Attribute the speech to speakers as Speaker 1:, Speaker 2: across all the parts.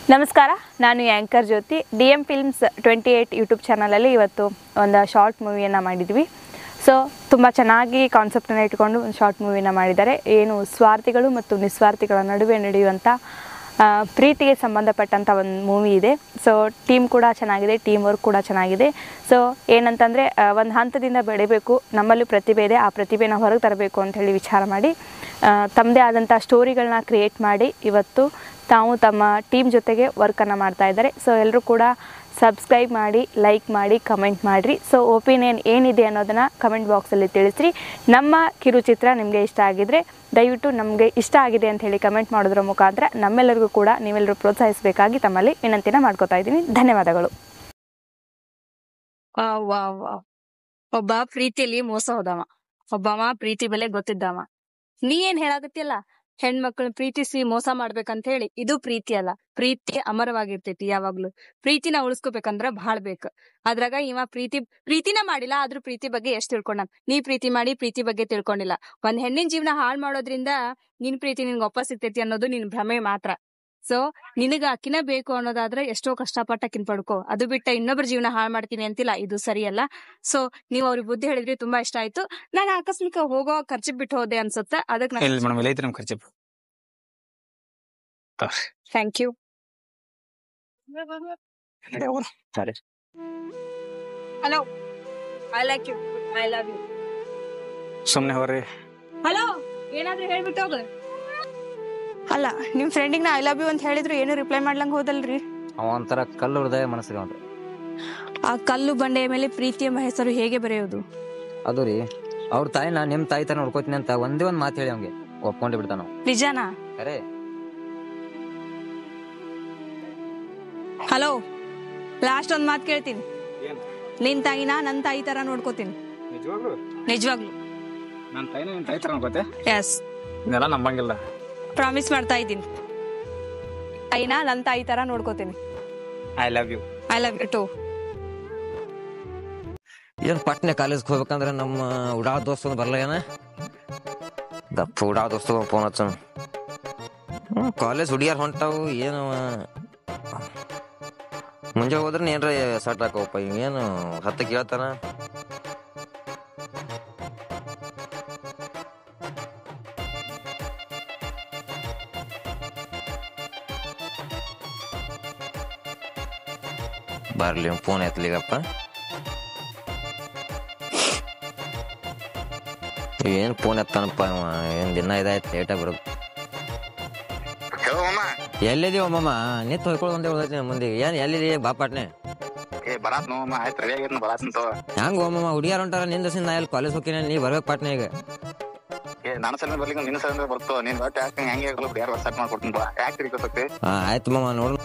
Speaker 1: ನಮಸ್ಕಾರ ನಾನು anchor Jyothi D M films twenty eight YouTube ಚಾನಲಲ್ಲಿ ಇವತ್ತು ಒಂದು ಶಾರ್ಟ್ ಮೂವಿಯನ್ನು ಮಾಡಿದ್ವಿ ಸೊ ತುಂಬ ಚೆನ್ನಾಗಿ ಕಾನ್ಸೆಪ್ಟನ್ನು ಇಟ್ಕೊಂಡು ಒಂದು ಶಾರ್ಟ್ ಮೂವಿನ ಮಾಡಿದ್ದಾರೆ ಏನು ಸ್ವಾರ್ಥಿಗಳು ಮತ್ತು ನಿಸ್ವಾರ್ಥಿಗಳ ನಡುವೆ ನಡೆಯುವಂಥ ಆ, ಪ್ರೀತಿಗೆ ಸಂಬಂಧಪಟ್ಟಂಥ ಒಂದು ಮೂವಿ ಇದೆ ಸೊ ಟೀಮ್ ಕೂಡ ಚೆನ್ನಾಗಿದೆ ಟೀಮ್ ವರ್ಕ್ ಕೂಡ ಚೆನ್ನಾಗಿದೆ ಸೊ ಏನಂತಂದರೆ ಒಂದು ಹಂತದಿಂದ ಬೆಳಿಬೇಕು ನಮ್ಮಲ್ಲೂ ಪ್ರತಿಭೆ ಇದೆ ಆ ಪ್ರತಿಭೆನ ಹೊರಗೆ ತರಬೇಕು ಅಂತ ಹೇಳಿ ವಿಚಾರ ಮಾಡಿ ಆ, ತಮ್ಮದೇ ಆದಂಥ ಸ್ಟೋರಿಗಳನ್ನ ಕ್ರಿಯೇಟ್ ಮಾಡಿ ಇವತ್ತು ತಾವು ತಮ್ಮ ಟೀಮ್ ಜೊತೆಗೆ ವರ್ಕನ್ನು ಮಾಡ್ತಾ ಇದ್ದಾರೆ ಸೊ ಎಲ್ಲರೂ ಕೂಡ ಸಬ್ಸ್ಕ್ರೈಬ್ ಮಾಡಿ ಲೈಕ್ ಮಾಡಿ ಕಮೆಂಟ್ ಮಾಡಿರಿ ಸೊ ಒಪಿನಿಯನ್ ಏನಿದೆ ಅನ್ನೋದನ್ನು ಕಮೆಂಟ್ ಬಾಕ್ಸಲ್ಲಿ ತಿಳಿಸ್ರಿ ನಮ್ಮ ಕಿರುಚಿತ್ರ ನಿಮಗೆ ಇಷ್ಟ ಆಗಿದ್ರೆ ದಯವಿಟ್ಟು ನಮಗೆ ಇಷ್ಟ ಆಗಿದೆ ಅಂತ ಹೇಳಿ ಕಮೆಂಟ್ ಮಾಡೋದ್ರ ಮುಖಾಂತರ ನಮ್ಮೆಲ್ಲರಿಗೂ ಕೂಡ ನೀವೆಲ್ಲರೂ ಪ್ರೋತ್ಸಾಹಿಸಬೇಕಾಗಿ ತಮ್ಮಲ್ಲಿ ವಿನಂತಿನ ಮಾಡ್ಕೋತಾ ಇದ್ದೀನಿ ಧನ್ಯವಾದಗಳು
Speaker 2: ವಾವ್ ವಾವ್ ವಾವ್ ಒಬ್ಬ ಪ್ರೀತಿಯಲ್ಲಿ ಮೋಸ ಹೋದವ ಒಬ್ಬವ ಪ್ರೀತಿ ಬೆಲೆ ಗೊತ್ತಿದ್ದವ ನೀ ಏನ್ ಹೇಳಾಕತ್ತಿಯಲ್ಲ ಹೆಣ್ಮಕ್ಳನ್ನ ಪ್ರೀತಿಸಿ ಮೋಸ ಮಾಡ್ಬೇಕಂತ ಹೇಳಿ ಇದು ಪ್ರೀತಿ ಅಲ್ಲ ಪ್ರೀತಿ ಅಮರವಾಗಿರ್ತೈತಿ ಯಾವಾಗ್ಲೂ ಪ್ರೀತಿನ ಉಳಿಸ್ಕೋಬೇಕಂದ್ರ ಬಹಳ ಬೇಕು ಅದ್ರಾಗ ಇವ ಪ್ರೀತಿ ಪ್ರೀತಿನ ಮಾಡಿಲ್ಲ ಆದ್ರೂ ಪ್ರೀತಿ ಬಗ್ಗೆ ಎಷ್ಟ್ ತಿಳ್ಕೊಂಡ ನೀ ಪ್ರೀತಿ ಮಾಡಿ ಪ್ರೀತಿ ಬಗ್ಗೆ ತಿಳ್ಕೊಂಡಿಲ್ಲ ಒಂದ್ ಹೆಣ್ಣಿನ ಜೀವನ ಹಾಳ್ ಮಾಡೋದ್ರಿಂದ ನಿನ್ ಪ್ರೀತಿ ನಿನ್ಗೆ ವಾಪಸ್ ಸಿಗ್ತೈತಿ ಅನ್ನೋದು ನಿನ್ ಭ್ರಮೆ ಮಾತ್ರ ಸೊ ನಿನಗ ಅಕ್ಕಿನ ಬೇಕು ಅನ್ನೋದಾದ್ರೆ ಎಷ್ಟೋ ಕಷ್ಟಪಟ್ಟ ಅಕ್ಕಿನ ಪಡ್ಕೋ ಅದು ಬಿಟ್ಟ ಇನ್ನೊಬ್ರ ಜೀವನ ಹಾಳು ಮಾಡ್ತೀನಿ ಅಂತಿಲ್ಲ ಇದು ಸರಿಯಲ್ಲ ಸೊ ನೀವು ಅವ್ರಿಗೆ ಬುದ್ಧಿ ಹೇಳಿದ್ರಿ ತುಂಬಾ ಇಷ್ಟ ಆಯ್ತು ನಾನು ಆಕಸ್ಮಿಕ ಹೋಗೋ ಖರ್ಚು ಬಿಟ್ಟು ಹೋದೆ ಅನ್ಸುತ್ತೆ ಅದಕ್ಕೆ
Speaker 3: ಇಲ್ಲ ಮೇಡಮ್ ಇಲ್ಲ ಐತ್ರಿ ನಮ್ ಖರ್ಚು
Speaker 2: ಥ್ಯಾಂಕ್ ಯು
Speaker 3: ಸರಿ
Speaker 2: hello I like you I love you
Speaker 3: ಸುಮ್ನೆ ಹೋಗ್ರಿ
Speaker 2: ಹಲೋ ಏನಾದ್ರೂ ಹೇಳ್ಬಿಟ್ಟು ಹೋಗ
Speaker 1: ಅಲ್ಲ ನಿಮ್ಮ ಫ್ರೆಂಡಿಗೆ ನಾ ಐ ಲವ್ ಯು ಅಂತ ಹೇಳಿದ್ರು ಏನು ರಿಪ್ಲೈ ಮಾಡ್ಲಂಗೆ ಹೋದಲ್ರಿ
Speaker 4: ಅವ ಒಂಥರ ಕಲ್ಲು ಹೃದಯ ಮನಸ್ಸಿಗೆ ಅವ್ನು
Speaker 2: ಆ ಕಲ್ಲು ಬಂಡೆಯ ಮೇಲೆ ಪ್ರೀತಿ ಎಂಬ ಹೆಸರು ಹೇಗೆ ಬರೆಯೋದು
Speaker 4: ಅದು ರೀ ಅವ್ರ ತಾಯಿನ ನಿಮ್ ತಾಯಿ ತರ ನೋಡ್ಕೋತೀನಿ ಅಂತ ಒಂದೇ ಒಂದ್ ಮಾತು ಹೇಳಿ ಅವ್ಗೆ ಒಪ್ಕೊಂಡೆ ಬಿಡ್ತಾನ ಅವ.
Speaker 2: ನಿಜಾನಾ
Speaker 4: ಅರೆ
Speaker 2: ಹಲೋ ಲಾಸ್ಟ್ ಒಂದ್ ಮಾತು ಕೇಳ್ತೀನಿ
Speaker 3: ಏನ್?
Speaker 2: ನಿನ್ ತಾಯಿನ ನನ್ ತಾಯಿ ತರ ನೋಡ್ಕೋತೀನಿ
Speaker 3: ನಿಜವಾಗ್ಲು
Speaker 2: ನಿಜವಾಗ್ಲು
Speaker 3: ನನ್ನ ತಾಯಿನ ನಿನ್ ತಾಯಿ ತರ ಅನ್ಕೋತೆ
Speaker 2: ಎಸ್
Speaker 3: ಇದೆಲ್ಲ ನಂಬಂಗಿಲ್ಲ
Speaker 2: ಪ್ರಾಮಿಸ್ ಮಾಡ್ತಾ ಇದ್ದೀನಿ ತಾಯಿನ ನನ್ ತಾಯಿ ತರ ನೋಡ್ಕೋತೀನಿ
Speaker 3: I love you
Speaker 2: I love you too
Speaker 4: ಏನ್ ಪಟ್ನೆ ಕಾಲೇಜ್ಗೆ ಹೋಗ್ಬೇಕಂದ್ರೆ ನಮ್ಮ ಉಡಾ ದೋಸ್ತ ಬರಲ್ಲ ಏನ ದಪ್ಪ ಉಡಾ ದೋಸ್ತ ಫೋನ್ ಹಚ್ಚ ಕಾಲೇಜ್ ಹುಡುಗಿಯರ್ ಹೊಂಟಾವು ಏನು ಮುಂಜಾನೆ ಹೋದ್ರೆ ಏನ್ರ ಸಟ್ ಹಾಕವಪ್ಪ ಇವ್ ಏನು ಹತ್ತ ಕೇಳ್ತಾನ ಬರ್ಲಿ ಫೋನ್ ಎತ್ಲಿಗಪ್ಪ ಏನ್ ಫೋನ್ ಎತ್ತಾನಪ್ಪ ಇವ ಏನ್ ದಿನ ಇದಾಯ್ತು ಲೇಟಾಗಿ ಬರೋದು
Speaker 5: ಹೇಳೋ ಮಾಮ
Speaker 4: ಎಲ್ಲಿದೀವ ಮಾಮ ನಿತ್ ಹೊಯ್ಕೊಳ್ಳೋದು ಉಳ್ದೈತಿ ಮುಂದೆ ಏನ್ ಎಲ್ಲಿದಿ ಬಾಪಾಟ್ನೆ
Speaker 5: ಏ ಬರಾತ್ ನೋ ಮಾಮ ಆಯ್ತು ರೆಡಿ ಆಗೈತ್ ಬರಾತಂತ
Speaker 4: ಹೆಂಗ್ ಓ ಮಾಮ ಹುಡುಗಿಯಾರ ಹೊಂಟಾರ ನಿಂದ ನಾ ಎಲ್ಲಿ ಕಾಲೇಜ್ ಹೋಗ್ತೀನಿ ನೀ ಬರ್ಬೇಕು ಪಾಟ್ನೆ ಈಗ
Speaker 5: ಏ ನಾನು ಸಲ ಬರ್ಲಿಕ್ಕೆ ನಿನ್ನ ಸಲ ಬರ್ತೋ ನೀನ್ ಬಟ್ ಯಾಕೆ ಹೆಂಗೆ ಆಗಲ್ಲ ಯಾರು ಸೆಟ್ ಮಾಡ್ಕೊಡ್ತೀನಿ ಬಾ ಯಾಕೆ ತಿರ್ಕೋತಕ್ಕೆ
Speaker 4: ಹಾ ಆಯ್ತು ಮಾಮ ನೋಡು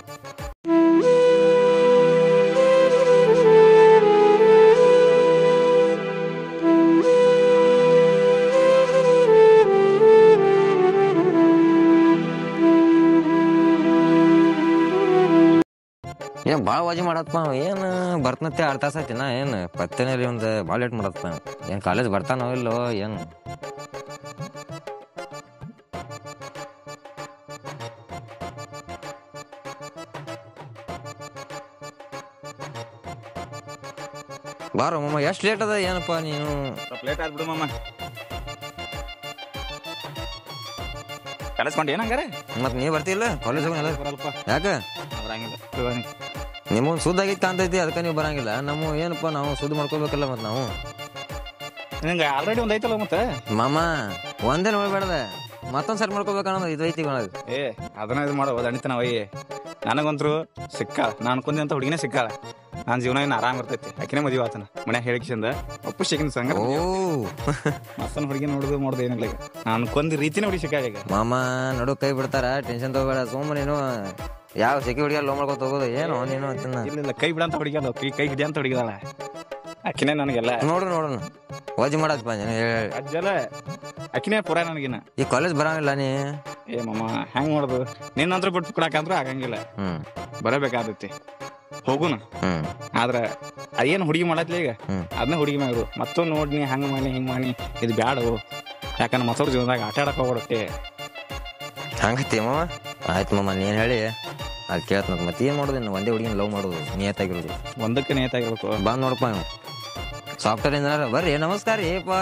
Speaker 4: ಏನ್ ಭಾಳ ವಾಜಿ ಮಾಡತ್ಪ ಅವ. ಏನ್ ಬರ್ತನತ್ತೆ ಆರ್ ತಾಸ ಆಯ್ತಿನ ಏನ್ ಪತ್ತೆನೇ ಇಲ್ಲ ಒಂದ್ ಭಾಳ ಲೇಟ್ ಮಾಡತ್ಪ ಅವ. ಏನ್ ಕಾಲೇಜ್ ಬರ್ತಾನೋ ಇಲ್ಲೋ ಏನ್ ಬಾರೋ ಮಾಮ ಎಷ್ಟ್ ಲೇಟ್ ಅದ ಏನಪ್ಪ ನೀನು
Speaker 3: ಸ್ವಲ್ಪ ಲೇಟ್ ಆದ್ಬಿಡು ಮಾಮ ಕಲಿಸ್ಕೊಂಡು ಏನಂಗಾರೆ
Speaker 4: ಮತ್ ನೀ ಬರ್ತಿಲ್ಲ ಕಾಲೇಜ್ ಹೋಗಿ
Speaker 3: ಬರಲ್ಪ
Speaker 4: ಯಾಕ
Speaker 3: ಬರಂಗಿಲ್ಲ ತಗೋನಿ.
Speaker 4: ನಿಮ್ಮೊಂದ್ ಸುದ್ದ ಆಗಿತ್ತು ಕಾಣ್ತೈತಿ ಅದಕ್ಕೆ ನೀವು ಬರಂಗಿಲ್ಲ ನಮ್ಮ ಏನಪ್ಪ ನಾವು ಸುದ್ದ ಮಾಡ್ಕೋಬೇಕಲ್ಲ ಮತ್ ನಾವು
Speaker 3: ನಿಂಗೆ ಆಲ್ರೆಡಿ ಒಂದ್ ಐತಲ್ಲ ಮತ್ತೆ
Speaker 4: ಮಾಮ ಒಂದೇ ನೋಡ್ಬೇಡದ ಮತ್ತೊಂದ್ ಸರಿ ಮಾಡ್ಕೋಬೇಕು ಅನ್ನೋದು ಇದು ಐತಿ ಅನ್ನೋದು
Speaker 3: ಏ ಅದನ್ನ ಇದು ಮಾಡೋ ದಣಿತನ ಒಯ್ಯಿ ನನಗಂತ್ರು ಸಿಕ್ಕಾಳ ನಾನು ಅನ್ಕೊಂಡಿ ಅಂತ ಹುಡುಗಿನೇ ಸಿಕ್ಕಾಳ ನನ್ನ ಜೀವನ ಏನು ಆರಾಮ್ ಇರ್ತೈತಿ ಆಕಿನೇ ಮದುವೆ ಆತನ ಮನ್ಯಾಗ ಹೇಳಿಕಿಸಿಂದ ಒಪ್ಪು ಸಿಕ್ಕಿನ ಸಂಗ
Speaker 4: ಓ
Speaker 3: ಮತ್ತೊಂದು ಹುಡುಗಿ ನೋಡುದು ಮಾಡೋದು ಏನಿಲ್ಲ ಈಗ ನಾನು ಅನ್ಕೊಂಡ್ ರೀತಿನೇ ಹುಡುಗಿ ಸಿಕ್ಕಾಳ ಈಗ
Speaker 4: ಮಾಮ ನಡು ಕೈ ಬಿಡ್ತಾರ ಟೆನ್ಷನ್ ತಗೋಬೇಡ ಸೋಮ ನೀನು ಯಾವ ಸೆಕೆ ಹುಡುಗಿಯ ಲೋ ಮಾಡ್ಕೊತ ಹೋಗೋದು ಏನು ನೀನು ಅಂತಿನ್ನ
Speaker 3: ಇಲ್ಲ ಇಲ್ಲ ಕೈ ಬಿಡಂತ ಹುಡುಗಿ ಅಲ್ಲ ಕೈ ಕೈ ಹಿಡಿಯಂತ ಹುಡುಗಿದಾಳ ಆಕಿನೇ ನನಗೆಲ್ಲ
Speaker 4: ನೋಡು ನೋಡು ವಜ್ ಮಾಡತ್ ಪಾ ನೀನು ಹೇಳ್-
Speaker 3: ಅಜ್ಜಲ್ಲ ಆಕಿನೇ ಪುರ ನನಗಿನ
Speaker 4: ಈ ಕಾಲೇಜ್ ಬರಂಗಿಲ್ಲ ನೀ
Speaker 3: ಏ ಮಮ್ಮ ಹೆಂಗ್ ಮಾಡೋದು ನಿನ್ನಂತ್ರ ಬಿಟ್ಟು ಕೊಡಕಂದ್ರ ಆಗಂಗಿಲ್ಲ
Speaker 4: ಹ್ಮ್
Speaker 3: ಬರಬೇಕಾದೈತಿ ಹೋಗುನ
Speaker 4: ಹ್ಮ್
Speaker 3: ಆದ್ರ ಅದೇನ್ ಹುಡುಗಿ ಮಾಡತ್ಲಿ ಈಗ
Speaker 4: ಹ್ಮ್.
Speaker 3: ಅದನ್ನ ಹುಡುಗಿ ಮಾಡೋದು ಮತ್ತೊಂದು ನೋಡಿ ನೀ ಹಂಗ ಮಾಡಿ ಹಿಂಗ್ ಮಾಡಿ ಇದು ಬ್ಯಾಡು ಯಾಕಂದ್ರೆ ಮತ್ತವ್ರ ಜೀವನದಾಗ ಆಟ ಆಡಕ್ ಹೋಗ್ಬಿಡತ್ತೆ
Speaker 4: ಹಂಗತಿ ಮಾಮ ಆಯ್ತು ಮಾಮ ನೀನ್ ಹೇಳಿ ಅದು ಕೇಳ್ತ ಮತ್ತೆ ಏನ್ ಮಾಡೋದು ಇನ್ನು ಒಂದೇ ಹುಡುಗಿನ ಲವ್ ಮಾಡೋದು ನಿಯತ್ತಾಗಿರೋದು
Speaker 3: ಒಂದಕ್ಕೆ ನೇತಾಗಿರ್ಬೇಕು
Speaker 4: ಬಂದ್ ನೋಡಪ್ಪ ನೀವು ಸಾಫ್ಟ್ವೇರ್ ಇಂಜಿನಿಯರ್ ಬರ್ರಿ ನಮಸ್ಕಾರ ಏಪ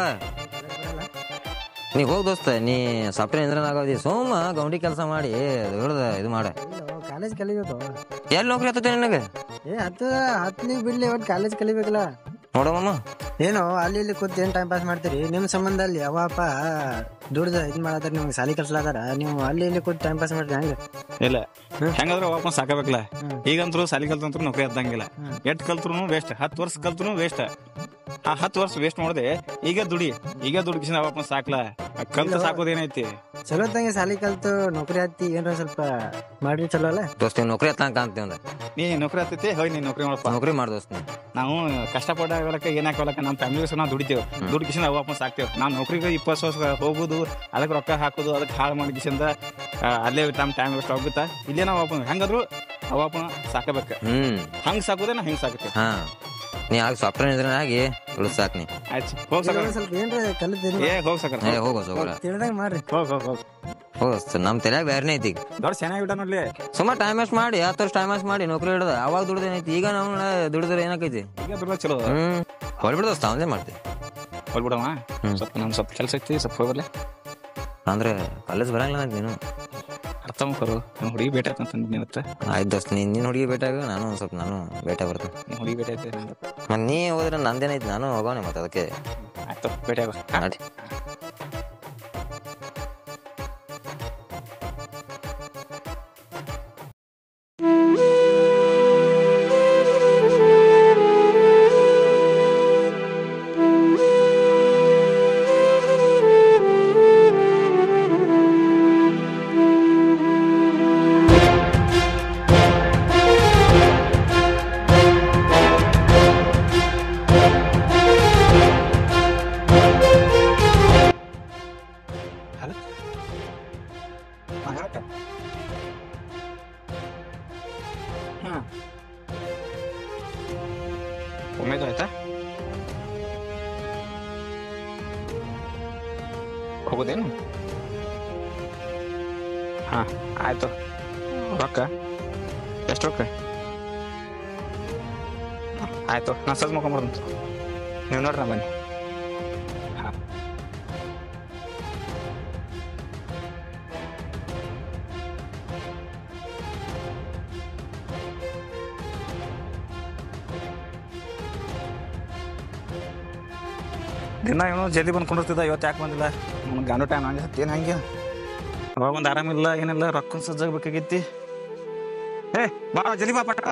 Speaker 4: ನೀ ಹೋಗ್ ದೋಸ್ತ ನೀ ಸಾಫ್ಟ್ವೇರ್ ಇಂಜಿನಿಯರ್ ಆಗೋದಿ ಸೋಮ ಗೌಂಡಿ ಕೆಲಸ ಮಾಡಿ ಹಿಡ್ದ ಇದು ಮಾಡ
Speaker 6: ಕಾಲೇಜ್ ಕಲಿಬೇಕು
Speaker 4: ಎಲ್ಲಿ ನೌಕರಿ ಹತ್ತತೆ ನಿನಗೆ
Speaker 6: ಏ ಹತ್ತು ಹತ್ತಲಿ ಬಿಡ್ಲಿ ಒಟ್ಟು ಕಾಲೇಜ್ ಕಲಿಬೇಕಲ್ಲ
Speaker 4: ನೋಡಮ್ಮ
Speaker 6: ಏನು ಅಲ್ಲಿ ಇಲ್ಲಿ ಕೂತ್ ಏನ್ ಟೈಮ್ ಪಾಸ್ ಮಾಡ್ತೀರಿ ನಿಮ್ ಸಂಬಂಧ ಅಲ್ಲಿ ಅವ ಅಪ್ಪ ದುಡ್ದ ಇದ್ ಮಾಡತ್ತಾರ ನಿಮ್ಗೆ ಸಾಲಿ ಕಲ್ಸ್ಲಾತಾರ ನೀವು ಅಲ್ಲಿ ಇಲ್ಲಿ ಕೂತ್ ಟೈಮ್ ಪಾಸ್ ಮಾಡ್ತೀರಿ ಹಂಗ
Speaker 3: ಇಲ್ಲ
Speaker 6: ಹ್ಮ್.
Speaker 3: ಹೆಂಗಾದ್ರೆ ವಾಪಸ್ ಸಾಕಬೇಕಲ್ಲ
Speaker 6: ಹ್ಮ್.
Speaker 3: ಈಗಂತರೂ ಸಾಲಿ ಕಲ್ತಂತ್ರು ನೌಕರಿ ಹತ್ತಂಗಿಲ್ಲ
Speaker 6: ಹ್ಮ್.
Speaker 3: ಎಷ್ಟ್ ಕಲ್ತ್ರು ವೇಸ್ಟ್ ಹತ್ತು ವರ್ಷ ಕಲ್ತ್ರು ವೇಸ್ಟ್ ಆ ಹತ್ತು ವರ್ಷ ವೇಸ್ಟ್ ಮಾಡಿದೆ ಈಗ ದುಡಿ ಈಗ ದುಡ್ಗಿಸಿನ ವಾಪಸ್ ಸಾಕ್ಲ ಆ ಕಲ್ತು
Speaker 6: ಇಲ್ಲ.
Speaker 3: ಸಾಕೋದೇನೈತಿ
Speaker 6: ಚಲೋ ತಂಗೆ ಸಾಲಿ ಕಲ್ತು ನೌಕರಿ ಹತ್ತಿ ಏನ್ರ ಸ್ವಲ್ಪ ಮಾಡ್ರಿ ಚಲೋ ಅಲ್ಲ
Speaker 4: ದೋಸ್ತ ನೀವು ನೌಕರಿ ಹತ್ತಂಗ ಕಾಣ್ತೀವಿ ಒಂದ
Speaker 3: ನೀ ನೌಕರಿ ಹತ್ತೈತಿ ಹೋಗಿ ನೀ ನೌಕರಿ ಮಾಡಪ್ಪ
Speaker 4: ನೌಕರಿ ಮಾಡ್ ದೋಸ್ತ ನೀ
Speaker 3: ನಾವು ಕಷ್ಟಪಟ್ಟಾಗಲಕ್ಕ ಏನಾಗಲಕ್ಕ ನಮ್ಮ ಫ್ಯಾಮಿಲಿ ನಾವು ದುಡಿತೇವೆ ದುಡ್ಡು ಕಿಸಿಂದ ಅವ ವಾಪಸ್ ಸಾಕ್ತೇವೆ ನಾವು ನೌಕರಿಗೆ ಇಪ್ಪತ್ತು ವರ್ಷ ಹೋಗುದು ಅದಕ್ಕೆ ರೊಕ್ಕ ಹಾಕೋದು ಅದಕ್ಕೆ ಹಾಳು ಮಾಡಿ ಕಿಸಿಂದ ಅಲ್ಲೇ ನಮ್ಮ ಟೈಮ್ ವೇಸ್ಟ್ ಆಗುತ್ತಾ ಇಲ್ಲೇ ನಾವು ವಾಪಸ್ ಹೆಂಗಾದ್ರು ಅವಾಪನ ಸಾಕಬೇಕು
Speaker 4: ಹ್ಮ್
Speaker 3: ಹಂಗ್ ಸಾಕೋದೇ ನಾವು ಹಿಂಗ್ ಸಾಕತ್ತೇವೆ
Speaker 4: ಹಾ ನೀ ಆಗ ಸಾಫ್ಟ್ವೇರ್ ಇಂಜಿನಿಯರ್ ಆಗಿ ಉಳಿಸ್ ಸಾಕ್ ನೀ
Speaker 3: ಆಯ್ತು ಹೋಗ್ ಸಾಕ
Speaker 6: ಚಲೋ ಸ್ವಲ್ಪ ಏನ್ರ ಕಲಿತೀರಿ
Speaker 3: ಏ ಹೋಗ್ ಸಾಕ
Speaker 4: ಏ ಹೋಗೋ ಹೋಗೋರ
Speaker 6: ತಿಳಿದಂಗ ಮಾಡ್ರಿ
Speaker 3: ಹೋಗ್ ಹೋಗ್ ಹೋಗ್
Speaker 4: ಹೋಗ ನಮ್ ತಲೆಯಾಗ ಬೇರೆನೇ ಐತಿ ಈಗ
Speaker 3: ದೊಡ್ಡ ಚೆನ್ನಾಗಿ ಬಿಟ್ಟ ನೋಡ್ಲಿ
Speaker 4: ಸುಮ್ಮ ಟೈಮ್ ವೇಸ್ಟ್ ಮಾಡಿ ಹತ್ತು ವರ್ಷ ಟೈಮ್ ವೇಸ್ಟ್ ಮಾಡಿ ನೌಕರಿ ಹಿಡ್ದ ಅವಾಗ ದುಡ್ದೇನೈತಿ ಈಗ ನಾವು ದುಡಿದ್ರೆ ಏನಾಕೈತಿ
Speaker 3: ಈಗ ದುಡ್ಡ ಚಲೋ
Speaker 4: ಹ್ಮ್ ಹೊಳ್ಬಿಡ ದೋಸ್ತ ಅವನೇ ಮಾಡ್ತಿ
Speaker 3: ಹೋಗ್ಬಿಡವ
Speaker 4: ಹ್ಮ್.
Speaker 3: ಸ್ವಲ್ಪ ನಮ್ ಸ್ವಲ್ಪ ಕೆಲಸ ಐತಿ ಸ್ವಲ್ಪ ಹೋಗ್ಬರ್ಲೆ
Speaker 4: ಅಂದ್ರೆ ಕಾಲೇಜ್ ಬರಂಗಿಲ್ಲ ಅಂತ ನೀನು
Speaker 3: ಅರ್ಥ ಮಾಡ್ಕೊರು ನಮ್ಮ ಹುಡುಗಿ ಭೇಟಿ ಆಯ್ತು ಅಂತಂದ್ ನಿನ್ನತ್ತ
Speaker 4: ಆಯ್ತು ದೋಸ್ತ ನೀನ್ ನಿನ್ ಹುಡುಗಿ ಭೇಟಿಯಾಗ ನಾನು ಒಂದ್ ಸ್ವಲ್ಪ ನಾನು ಭೇಟಿ ಬರ್ತೇನೆ
Speaker 3: ನಿಮ್ಮ ಹುಡುಗಿ ಭೇಟಿ ಆಯ್ತು
Speaker 4: ಮತ್ತೆ ನೀ ಹೋದ್ರೆ ನಂದೇನೈತಿ ನಾನು ಹೋಗೋಣ ಮತ್ತೆ ಅದಕ್ಕೆ
Speaker 3: ಆಯ್ತು ಭೇಟಿ ಆಗೋ
Speaker 4: ನಡಿ
Speaker 3: ಒಮ್ಮೆದು ಆಯ್ತಾ ಹೋಗೋದೇನು ಹಾ ಆಯ್ತು ರೊಕ್ಕ ಎಷ್ಟು ರೊಕ್ಕ ಆಯ್ತು ನಾ ಸಜ್ ಮಾಡ್ಕೊಂಬರ್ದಂತ ನೀವು ನೋಡ್ರಿ ನಾ ಬನ್ನಿ ಹಾ ದಿನ ಏನೋ ಜಲ್ದಿ ಬಂದು ಕುಂಡಿರ್ತಿದ್ದ ಇವತ್ತು ಯಾಕೆ ಬಂದಿಲ್ಲ ನಮ್ಗೆ ಗಾಂಡು ಟೈಮ್ ಹಂಗೆ ಏನು ಹಂಗೆ ಅವಾಗ ಒಂದು ಆರಾಮಿಲ್ಲ ಏನಿಲ್ಲ ರೊಕ್ಕ ಸಜ್ಜಾಗಬೇಕಾಗೈತಿ ಏ ಬಾ ಜಲ್ದಿ ಬಾ ಪಟ್ಟ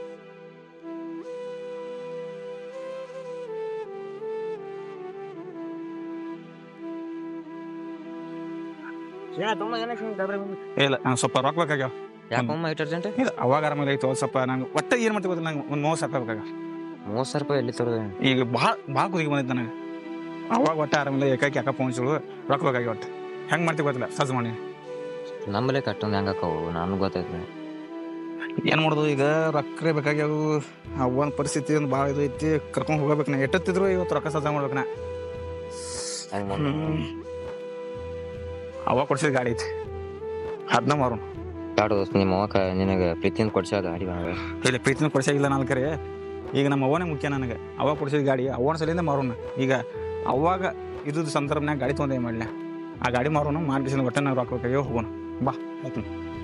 Speaker 3: ಇಲ್ಲ ನಂಗೆ ಸ್ವಲ್ಪ ರೊಕ್ಕ ಬೇಕಾಗ್ಯಾವ
Speaker 4: ಯಾಕಮ್ಮ ಇಟ್ಟು ಅರ್ಜೆಂಟ್
Speaker 3: ಇಲ್ಲ ಅವಾಗ ಆರಾಮಿಲ್ಲ ಐತೆ ಸ್ವಲ್ಪ ನಂಗೆ ಒಟ್ಟ ಏನು ಮಾಡ್ತೀವಿ ಗೊತ್ತಿಲ್ಲ ನಂಗೆ ಒಂದು ಮೂವತ್ತು ಸಾವಿರ ಬೇಕಾಗ
Speaker 4: ಮೂವತ್ತು ಸಾವಿರ ರೂಪಾಯಿ ಎಲ್ಲಿ ತರೋದು
Speaker 3: ಈಗ ಭಾಳ ಭಾಳ ಕುದಿಗೆ ಬಂದಿದ್ದು ನನಗೆ ಅವಾಗ ಒಟ್ಟ ಆರಾಮಿಲ್ಲ ಏಕಾಕಿ ಯಾಕ ಪೋನ್ಸಿಳು ರೊಕ್ಕ ಬೇಕಾಗಿ ಒಟ್ಟು ಹೆಂಗೆ ಮಾಡ್ತೀವಿ ಗೊತ್ತಿಲ್ಲ ಸಜ್ಜು ಮಾಡಿ
Speaker 4: ನಮ್ಮಲ್ಲೇ ಕಟ್ಟೊಂದು ಹೆಂಗಾಕವು ನಾನು ಗೊತ್ತೈತಿ
Speaker 3: ಏನು ಮಾಡೋದು ಈಗ ರೊಕ್ಕ ಬೇಕಾಗ್ಯಾವು ಅವನ ಪರಿಸ್ಥಿತಿ ಒಂದು ಭಾಳ ಇದು ಐತಿ ಕರ್ಕೊಂಡು ಹೋಗ್ಬೇಕು ನಾ ಎಟ್ಟತ್ತಿದ್ರು ಇವತ್ತು ರೊಕ್ಕ ಸಜ್ಜ ಮಾಡ್ಬೇಕು ನಾ
Speaker 4: ಹೆಂಗ್
Speaker 3: ಹ್ಮ್. ಅವ ಕೊಡ್ಸಿದ ಗಾಡಿ ಐತಿ ಅದನ್ನ ಮಾರೋಣ
Speaker 4: ಕಾಡು ದೋಸ್ತ ನಿಮ್ಮ ಅವ್ವ ನಿನಗೆ ಪ್ರೀತಿಯಿಂದ ಕೊಡ್ಸ ಗಾಡಿ ನನಗೆ
Speaker 3: ಇಲ್ಲಿ ಪ್ರೀತಿನ ಕೊಡ್ಸಾಗಿಲ್ಲ ನಾಲ್ಕರೆ ಈಗ ನಮ್ಮ ಅವನೇ ಮುಖ್ಯ ನನಗೆ ಅವ ಕೊಡ್ಸಿದ ಗಾಡಿ ಅವನ ಸಲಿಂದ ಮಾರೋಣ ಈಗ ಅವಾಗ ಇದ್ದು ಸಂದರ್ಭನ್ಯಾಗ ಗಾಡಿ ತೊಗೊಂಡು ಏನು ಮಾಡಲ ಆ ಗಾಡಿ ಮಾರೋಣ ಮಾಡಿ ಒಟ್ಟೆ ನಾವು ರೊಕ್ಕ ಬೇಕಾಗ್ಯಾವ ಹೋಗೋಣ ಬಾ ಆಯ್ತು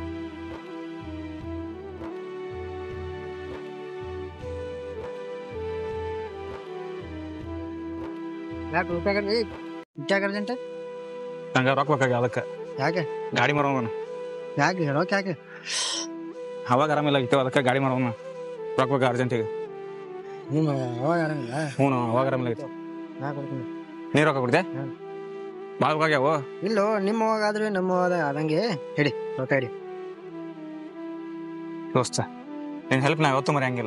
Speaker 6: ಯಾಕೆ ರೂಪಾಯಿ ಯಾಕೆ ಅರ್ಜೆಂಟ್
Speaker 3: ನಂಗೆ ರೊಕ್ಕ ಬೇಕಾಗ್ಯಾವ ಅದಕ್ಕೆ
Speaker 6: ಯಾಕೆ
Speaker 3: ಗಾಡಿ ಮಾರೋಣ
Speaker 6: ಯಾಕೆ ಹೇಳೋಕೆ ಯಾಕೆ
Speaker 3: ಅವಾಗ ಆರಾಮಿಲ್ಲ ಇತ್ತು ಅದಕ್ಕೆ ಗಾಡಿ ಮಾರೋಣ ರೊಕ್ಕ ಬೇಕಾ ಅರ್ಜೆಂಟಿಗೆ
Speaker 6: ನಿಮ್ಮ ಅವಾಗ ಆರಂಗಿಲ್ಲ
Speaker 3: ಹ್ಞೂ ಅವಾಗ ಆರಾಮಿಲ್ಲ ಇತ್ತು
Speaker 6: ನಾ ಕೊಡ್ತೀನಿ
Speaker 3: ನೀ ರೊಕ್ಕ ಕೊಡ್ದೆ
Speaker 6: ಹ್ಮ್.
Speaker 3: ಭಾಳ ಬೇಕಾಗ್ಯಾವ
Speaker 6: ಇಲ್ಲೋ ನಿಮ್ಮ ಅವಾಗ ಆದ್ರೆ ನಮ್ಮ ಅವಾಗ ಆದಂಗೆ ಹಿಡಿ ರೊಕ್ಕ ಹಿಡಿ
Speaker 3: ದೋಸ್ತ ನಿನ್ನ ಹೆಲ್ಪ್ ನಾ ಯಾವತ್ತೂ ಮರೆಯಂಗಿಲ್ಲ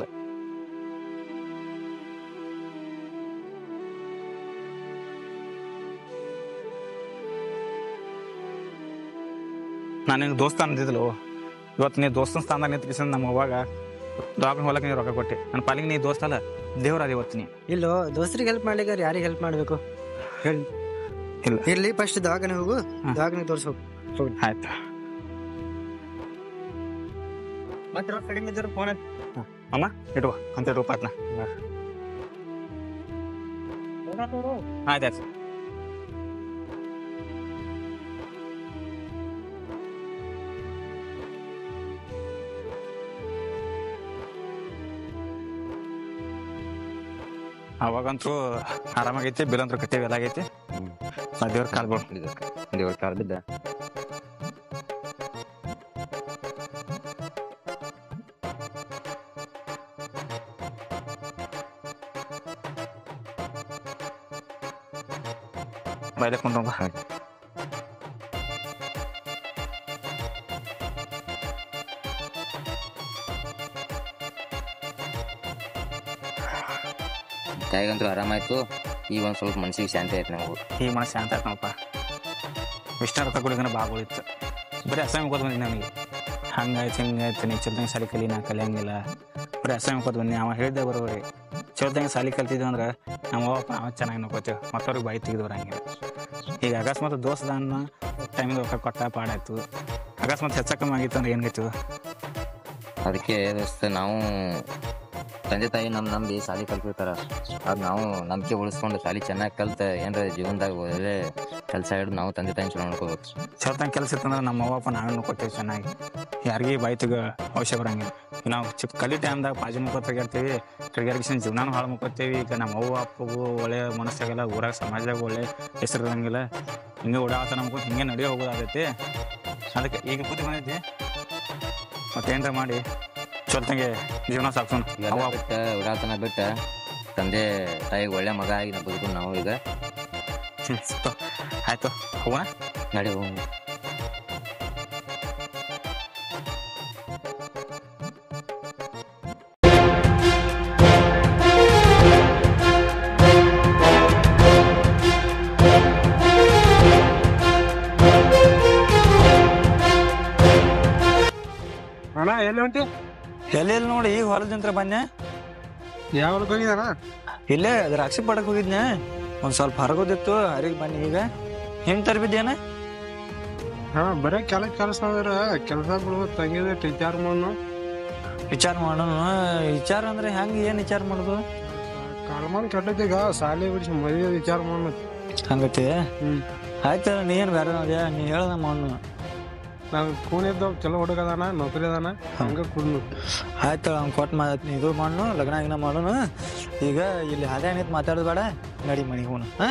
Speaker 3: ನಾನು ನಿನ್ನ ದೋಸ್ತ ಅಂದಿದ್ಲು ಇವತ್ತು ನೀ ದೋಸ್ತನ ಸ್ಥಾನದಾಗ ನಿಂತ್ಕಿಸಿದ ನಮ್ಮ ಅವಾಗ ದವಾಖಾನೆ ಹೊಲಕ್ಕೆ ನೀ ರೊಕ್ಕ ಕೊಟ್ಟೆ ನನ್ನ ಪಾಲಿಗೆ ನೀ ದೋಸ್ತ ಅಲ್ಲ ದೇವ್ರಾದ ಇವತ್ತು ನೀ
Speaker 6: ಇಲ್ಲೋ ದೋಸ್ತರಿಗೆ ಹೆಲ್ಪ್ ಮಾಡ್ಲಿಕ್ಕೆ ಯಾರಿಗೆ ಹೆಲ್ಪ್ ಮಾಡ್ಬೇಕು ಹೇಳಿ
Speaker 3: ಇಲ್ಲ.
Speaker 6: ಇರ್ಲಿ ಫಸ್ಟ್ ದವಾಖಾನೆ ಹೋಗು ದವಾಖಾನೆ ತೋರಿಸ್ಬೇಕು
Speaker 3: ಆಯ್ತು
Speaker 6: ಮತ್ತೆ ರೊಕ್ಕ ಕಡಿಮೆ ಇದ್ರೆ ಫೋನ್
Speaker 3: ಅಮ್ಮ ಇಡುವ ಅಂತ ಇಡುವ ಪಾಟ್ನ ಆಯ್ತಾಯ್ತು ಅವಾಗಂತೂ ಆರಾಮಾಗೈತಿ ಬಿಲ್ ಅಂತೂ ಕಟ್ಟಿ ಎಲ್ಲ ಆಗೈತಿ ನಾ ದೇವ್ರ ಕಾಲ್ ಬಿಡು
Speaker 4: ದೇವ್ರ ಕಾಲ್ ಬಿದ್ದ
Speaker 3: ಬಯಲೆ ಕೊಂಡು
Speaker 4: ತಾಯಿಗಂತೂ ಆರಾಮಾಯ್ತು ಈಗ ಒಂದ್ ಸ್ವಲ್ಪ ಮನ್ಸಿಗೆ ಶಾಂತಿ ಆಯ್ತು ನಾವು
Speaker 3: ಈಗ ಮನಸ್ಸು ಶಾಂತ ಆಯ್ತು ನೋಡಪ್ಪ ವಿಷ್ಣು ರೊಕ್ಕ ಕುಡಿಗನ ಬಾಗೋಳಿತ್ತು ಬರೀ ಅಸ್ಸಾಮಿ ಕೂತ್ ಬಂದಿದ್ದೆ ನನಗೆ ಹಂಗಾಯ್ತು ಹಿಂಗಾಯ್ತು ನೀ ಚಲ್ದಂಗೆ ಸಾಲಿ ಕಲಿ ನಾ ಕಲಿಯಂಗಿಲ್ಲ ಬರೀ ಅಸ್ಸಾಮಿ ಕೂತ್ ಬಂದಿ ಅವ ಹೇಳಿದ್ದೆ ಬರೋರಿ ಚಲ್ದಂಗೆ ಸಾಲಿ ಕಲ್ತಿದ್ವಿ ಅಂದ್ರೆ ನಮ್ಮ ಅವಪ್ಪ ನಾವು ಚೆನ್ನಾಗಿ ನೋಡ್ಕೋತೇವೆ ಮತ್ತವ್ರಿಗೆ ಬಾಯಿ ತೆಗೆದು ಬರಂಗಿಲ್ಲ ಈಗ ಅಕಸ್ಮಾತ್ ದೋಸ್ತ ಅನ್ನೋ ಟೈಮಿಗೆ ರೊಕ್ಕ ಕೊಟ್ಟ ಪಾಡಾಯ್ತು ಅಕಸ್ಮಾತ್ ಹೆಚ್ಚ ಕಮ್ಮಿ ಆಗಿತ್ತು ಅಂದ್ರೆ ಏನ್ಗೈತು
Speaker 4: ಅದಕ್ಕೆ ದೋಸ್ತ ನಾವು ತಂದೆ ತಾಯಿ ನಮ್ ನಂಬಿ ಸಾಲಿ ಕಲ್ತಿರ್ತಾರ ಅದ್ ನಾವು ನಂಬಿಕೆ ಉಳಿಸ್ಕೊಂಡು ಸಾಲಿ ಚೆನ್ನಾಗಿ ಕಲ್ತ ಏನ್ರ ಜೀವನದಾಗ ಒಳ್ಳೆ ಕೆಲಸ ಹಿಡಿದು ನಾವು ತಂದೆ ತಾಯಿ ಚಲೋ ನೋಡ್ಕೋಬೇಕು
Speaker 3: ಚಲ್ದಂಗೆ ಕೆಲಸ ಇತ್ತಂದ್ರೆ ನಮ್ಮ ಅವ್ವಪ್ಪ ನಾವೇ ನೋಡ್ಕೋತೇವೆ ಚೆನ್ನಾಗಿ ಯಾರಿಗೆ ಬಾಯಿ ತೆಗ ಅವಶ್ಯ ಬರಂಗಿಲ್ಲ ಈಗ ನಾವು ಚಿಕ್ಕ ಕಲಿ ಟೈಮ್ದಾಗ ಪಾಜಿ ಮುಖ ತೆಗಿರ್ತೀವಿ ತಿರ್ಗಾರ್ಗಿಸಿನ ಜೀವನಾನು ಹಾಳು ಮುಕ್ಕೋತೀವಿ ಈಗ ನಮ್ಮ ಅವ್ವ ಅಪ್ಪಗೂ ಒಳ್ಳೆ ಮನಸ್ಸಾಗಲ್ಲ ಊರಾಗ ಸಮಾಜದಾಗ ಒಳ್ಳೆ ಹೆಸರು ಇರಂಗಿಲ್ಲ ಹಿಂಗೆ ಓಡಾಟ ನಮ್ಗೆ ಹಿಂಗೆ ನಡೆಯೋ ಹೋಗೋದಾಗೈತಿ ಅದಕ್ಕೆ ಈಗ ಕೂತಿ ಬಂದೈತಿ ಮತ್ತೇನ್ರ ಮಾಡಿ ಚೊಲ್ತಂಗೆ ಜೀವನ ಸಾಕ್ಸೋಣ
Speaker 4: ಇವೆಲ್ಲ
Speaker 3: ಅವ್ವ
Speaker 4: ಬಿಟ್ಟ ಉಡಾತನ ಬಿಟ್ಟ ತಂದೆ ತಾಯಿಗೆ ಒಳ್ಳೆ ಮಗ ಆಗಿ ನಾವು ಬದುಕು ನಾವು ಈಗ
Speaker 3: ಹ್ಮ್, ತ- ಆಯ್ತು ಹೋಗೋಣ
Speaker 4: ನಡಿ ಹೋಗೋಣ.
Speaker 7: ಅಣ್ಣ ಎಲ್ಲಿ ಹೊಂಟಿ
Speaker 3: ಎಲ್ಲೆಲ್ಲಿ ನೋಡಿ ಈಗ ಹೊಲದಿಂತ್ರ ಬನ್ನೆ
Speaker 7: ಯಾವ ಹೋಗಿದಾನ
Speaker 3: ಇಲ್ಲೇ ದ್ರಾಕ್ಷಿ ಪಡಕ್ ಹೋಗಿದ್ನೆ ಒಂದ್ ಸ್ವಲ್ಪ ಹೊರಗೋದಿತ್ತು ಹರಿಗೆ ಬನ್ನಿ ಈಗ ಹಿಂಗ್ ತರ್ಬಿದ್ದೇನ
Speaker 7: ಹಾ ಬರೇ ಕೆಲ ಕೆಲಸ ಅಂದ್ರೆ ಕೆಲಸ ಬಿಡು ತಂಗಿದ ಟೀಚರ್ ಮಣ್ಣು
Speaker 3: ವಿಚಾರ ಮಾಡೋಣ ವಿಚಾರ ಅಂದ್ರೆ ಹೆಂಗ್ ಏನ್ ವಿಚಾರ ಮಾಡುದು
Speaker 7: ಕಾಲ್ಮಾನ್ ಕೆಟ್ಟದೀಗ ಸಾಲಿ ಬಿಡಿಸಿ ಮದುವೆ ವಿಚಾರ ಮಾಡು
Speaker 3: ಹಂಗತಿ
Speaker 7: ಹ್ಮ್
Speaker 3: ಆಯ್ತು ನೀ ಏನ್ ಬೇರೆ ಅದ್ಯಾ ನೀ ಹೇಳ್ದ ಮಣ್ಣು
Speaker 7: ನಾನು ಕೂನಿದ್ದ ಚಲೋ ಹುಡುಗ ಅದಾನ ನೌಕರಿ ಅದಾನ ಹಂಗ ಕುಡ್ನು
Speaker 3: ಆಯ್ತು ಅವ್ನು ಕೊಟ್ಟು ಮಾತಾಡ್ತೀನಿ ಇದು ಮಣ್ಣು ಲಗ್ನ ಗಿಗ್ನ ಮಾಡೋಣ ಈಗ ಇಲ್ಲಿ ಅದೇ ನಿಂತು ಮಾತಾಡೋದು ಬೇಡ ನಡಿ ಮನೆಗೆ ಹೋಣ ಹಾ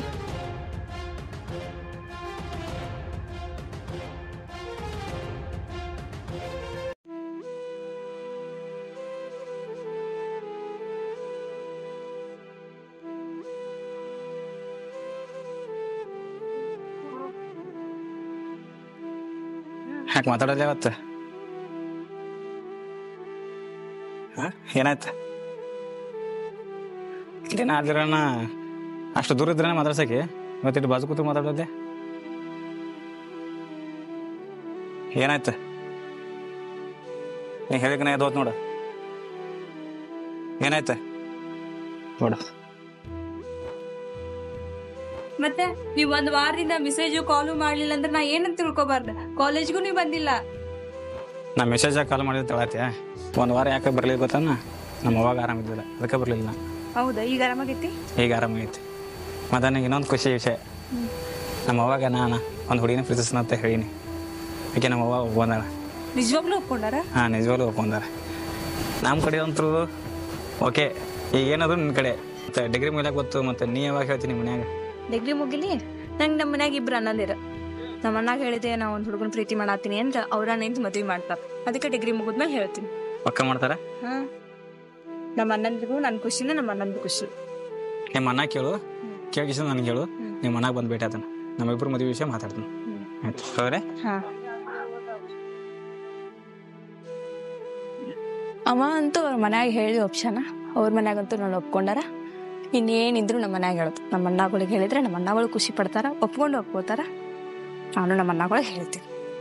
Speaker 3: ಯಾಕೆ ಮಾತಾಡೋದೇ ಅವತ್ತು ಏನಾಯ್ತು ಇದೇನ ಆದ್ರನ ಅಷ್ಟು ದೂರ ಇದ್ರೇನ ಮಾತಾಡ್ಸಕ್ಕೆ ಇವತ್ತಿಟ್ಟು ಬಾಜು ಕೂತು ಮಾತಾಡೋದೆ ಏನಾಯ್ತು ನೀ ಹೇಳಿಕನ ಎದ್ದೋತ್ ನೋಡು ಏನಾಯ್ತು ನೋಡು
Speaker 2: ಮತ್ತೆ ನೀವ್ ಒಂದ್ ವಾರದಿಂದ ಮೆಸೇಜು ಕಾಲು ಮಾಡ್ಲಿಲ್ಲ ಅಂದ್ರೆ ನಾ ಏನಂತ ತಿಳ್ಕೊಬಾರ್ದ ಕಾಲೇಜ್ಗೂ ನೀವ್ ಬಂದಿಲ್ಲ
Speaker 3: ನಾ ಮೆಸೇಜ್ ಕಾಲ್ ಮಾಡಿದ್ರೆ ತಳತ್ತೆ ಒಂದು ವಾರ ಯಾಕೆ ಬರಲಿಲ್ಲ ಗೊತ್ತಾನ ನಮ್ಮ ಅವಾಗ ಆರಾಮಿದ್ದಿಲ್ಲ ಅದಕ್ಕೆ ಬರಲಿಲ್ಲ ನಾ
Speaker 1: ಹೌದಾ ಈಗ ಆರಾಮಾಗೈತಿ
Speaker 3: ಈಗ ಆರಾಮಾಗೈತಿ ಮತ್ತು ನನಗೆ ಇನ್ನೊಂದು ಖುಷಿ ವಿಷಯ ನಮ್ಮ ಅವಾಗ ನಾನು ಒಂದು ಹುಡುಗಿನ ಪ್ರೀತಿಸ್ನ ಅಂತ ಹೇಳೀನಿ ಯಾಕೆ ನಮ್ಮ ಅವ್ವ ಒಪ್ಕೊಂಡಾಳ
Speaker 2: ನಿಜವಾಗ್ಲೂ ಒಪ್ಕೊಂಡಾರ
Speaker 3: ಹಾಂ ನಿಜವಾಗ್ಲೂ ಒಪ್ಕೊಂಡಾರ ನಮ್ಮ ಕಡೆ ಅಂತೂ ಓಕೆ ಈಗ ಏನಾದ್ರು ನಿನ್ನ ಕಡೆ ಮತ್ತು ಡಿಗ್ರಿ ಮುಗಿಲಾಕ ಗೊತ್ತು ಮತ್ತು ನೀ ಯಾವಾಗ ಹೇಳ್ತೀನಿ ಮನ್ಯಾಗ
Speaker 2: ಡಿಗ್ರಿ ಮುಗಿಲಿ ನಂಗೆ ನಮ್ಮ ಮನ್ಯಾಗ ಇಬ್ರು ಅನ್ನಂದಿರ ನಮ್ಮ ಅಣ್ಣಾಗ ಹೇಳಿದೆ ನಾ ಒಂದ್ ಹುಡುಗನ ಪ್ರೀತಿ ಮಾಡಾತೀನಿ ಅಂದ್ರೆ ಅವ್ರ ನಿಂತು ಮದ್ವಿ ಮಾಡ್ತಾರ ಅದಕ್ಕೆ ಡಿಗ್ರಿ ಮುಗಿದ್ಮೇಲೆ ಹೇಳ್ತೀನಿ
Speaker 3: ಪಕ್ಕ ಮಾಡ್ತಾರ
Speaker 2: ಹಾ ನಮ್ಮ ಅಣ್ಣಂದಿಗೂ ನನ್ ಖುಷಿನ ನಮ್ಮ ಅಣ್ಣಂದು ಖುಷಿ
Speaker 3: ನಿಮ್ಮ ಅಣ್ಣ ಕೇಳು ಕೇಳಿಸ ನನಗೆ ಹೇಳು
Speaker 2: ಹ್ಮ್.
Speaker 3: ನಿಮ್ಮ ಮನಾಗ ಬಂದು ಭೇಟಿ ಆತನ ನಮ್ಮಿಬ್ರು ಮದುವೆ ವಿಷಯ ಮಾತಾಡ್ತೀನಿ
Speaker 2: ಹ್ಮ್.
Speaker 3: ಆಯ್ತು ಸರಿ
Speaker 2: ಹಾ ಅವ ಅಂತೂ ಅವ್ರ ಮನ್ಯಾಗ ಹೇಳಿ ಒಪ್ಸನ ಅವ್ರ ಮನ್ಯಾಗಂತೂ ನಾನು ಒಪ್ಕೊಂಡಾರ ಇನ್ನೇನಿದ್ರು ನಮ್ಮ ಮನ್ಯಾಗ ಹೇಳುದು ನಮ್ಮ ಅಣ್ಣಗಳಿಗೆ ಹೇಳಿದ್ರೆ ನಮ್ಮ ಅಣ್ಣಗಳು ಖುಷಿ ಪಡ್ತಾರ ಒಪ್ಕೊಂಡು ಒಪ್ಕೋತಾರ ನಾನು ನಮ್ಮ ಅಣ್ಣಗಳಿಗೆ ಹೇಳ್ತೀನಿ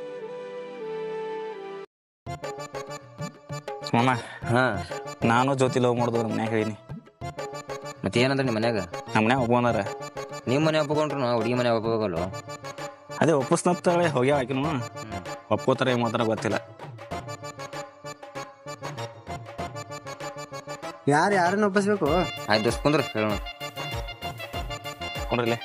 Speaker 3: ಮಾಮ
Speaker 4: ಹಾ
Speaker 3: ನಾನು ಜ್ಯೋತಿ ಲವ್ ಮಾಡೋದು ನಮ್ಮ ಮನ್ಯಾಗ ಹೇಳಿನಿ
Speaker 4: ಮತ್ತೆ ಏನಂದ್ರೆ ನಿಮ್ಮ ಮನ್ಯಾಗ
Speaker 3: ನಮ್ಮ ಮನ್ಯಾಗ ಒಪ್ಕೊಂಡಾರ
Speaker 4: ನಿಮ್ಮ ಮನೆ ಒಪ್ಕೊಂಡ್ರು ನಾವು ಹುಡುಗಿ ಮನೆ ಒಪ್ಕೋಬೇಕಲ್ವ
Speaker 3: ಅದೇ ಒಪ್ಪಿಸ್ನತ್ತಾಳೆ ಹೋಗ್ಯಾವ ಆಕಿನು ಒಪ್ಕೋತಾರ ಏನ್ ಮಾಡ್ತಾರ ಗೊತ್ತಿಲ್ಲ
Speaker 6: ಯಾರು ಯಾರನ್ನ ಒಪ್ಪಿಸ್ಬೇಕು
Speaker 4: ಆಯ್ತು ದೋಸ್ತ್ ಕುಂದ್ರ ಹೇಳೋಣ
Speaker 3: ಕೊಂಡ್ರಲ್ಲೇ